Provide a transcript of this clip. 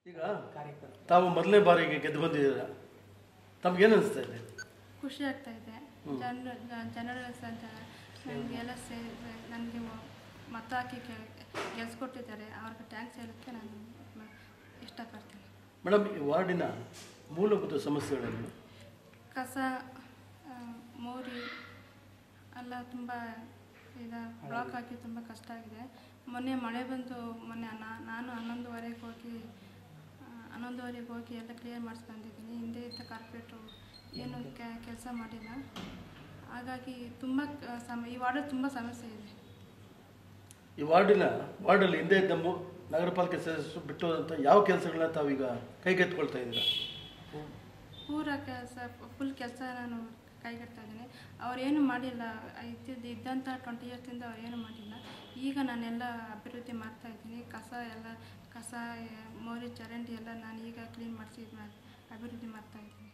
ಈಗ ತಾವು ಮೊದಲನೇ ಬಾರಿಗೆ ಗೆದ್ದು ಬಂದಿದ್ದೀರಾ ತಮ್ಗೇನು ಅನಿಸ್ತಾ ಇದೆ ಖುಷಿ ಆಗ್ತಾ ಇದೆ ಜನರು ಜನರ ಸಂತ ನನಗೆಲ್ಲ ಸೇ ನನಗೆ ಮತ ಹಾಕಿ ಗೆಲ್ಸ್ಕೊಟ್ಟಿದ್ದಾರೆ ಅವ್ರಿಗೆ ಟ್ಯಾಂಕ್ಸ್ ಹೇಳೋಕ್ಕೆ ನಾನು ಮ- ಇಷ್ಟಪಡ್ತೀನಿ ಮೇಡಮ್ ಈ ವಾರ್ಡಿನ ಮೂಲಭೂತ ಸಮಸ್ಯೆಗಳನ್ನು ಕಸ ಆ, ಮೋರಿ ಎಲ್ಲ ತುಂಬ ಈಗ ಬ್ಲಾಕ್ ಹಾಕಿ ತುಂಬ ಕಷ್ಟ ಆಗಿದೆ ಮೊನ್ನೆ ಮಳೆ ಬಂದು ಮೊನ್ನೆ ನಾ- ನಾನು ಹನ್ನೊಂದುವರೆಗೆ ಹೋಗಿ ಆ, ಹನ್ನೊಂದುವರೆಗೆ ಹೋಗಿ ಎಲ್ಲ ಕ್ಲಿಯರ್ ಮಾಡಿಸ್ಕೊಂಡಿದ್ದೀನಿ ಹಿಂದೆ ಇದ್ದ ಕಾರ್ಪೊರೇಟ್ರು ಏನು ಕೆಲಸ ಮಾಡಿಲ್ಲ ಹಾಗಾಗಿ ತುಂಬ ಕ- ಸಮ ಈ ವಾರ್ಡಲ್ಲಿ ತುಂಬ ಸಮಸ್ಯೆ ಇದೆ ಈ ವಾರ್ಡಿನ ವಾರ್ಡಲ್ಲಿ ಹಿಂದೆ ಇದ್ದ ಮು ನಗರ ಪಾಲಿಕೆ ಸದಸ್ಯರು ಬಿಟ್ಟು ಹೋದಂಥ ಯಾವ ಕೆಲಸಗಳನ್ನ ತಾವೀಗ ಕೈಗೆತ್ಕೊಳ್ತಾ ಇದ್ದೀರಾ ಪೂರ ಕೆಲಸ ಫುಲ್ ಕೆಲಸ ನಾನು ಕೈಗೆಡ್ತಾ ಇದ್ದೀನಿ ಅವ್ರೇನು ಮಾಡಿಲ್ಲ ಇದ್ದಿದ್ದು ಇದ್ದಂಥ ಟ್ವೆಂಟಿ ಇಯರ್ಸಿಂದ ಅವ್ರೇನು ಮಾಡಿಲ್ಲ ಈಗ ನಾನೆಲ್ಲ ಅಭಿವೃದ್ಧಿ ಮಾಡ್ತಾ ಇದ್ದೀನಿ ಕಸ ಎಲ್ಲ ಕಸ ಎ, ಮೋರಿ ಚರಂಡಿ ಎಲ್ಲ ನಾನು ಈಗ ಕ್ಲೀನ್ ಮಾಡಿಸಿ ಇದು ಮಾಡಿ ಅಭಿವೃದ್ಧಿ ಮಾಡ್ತಾ ಇದ್ದೀನಿ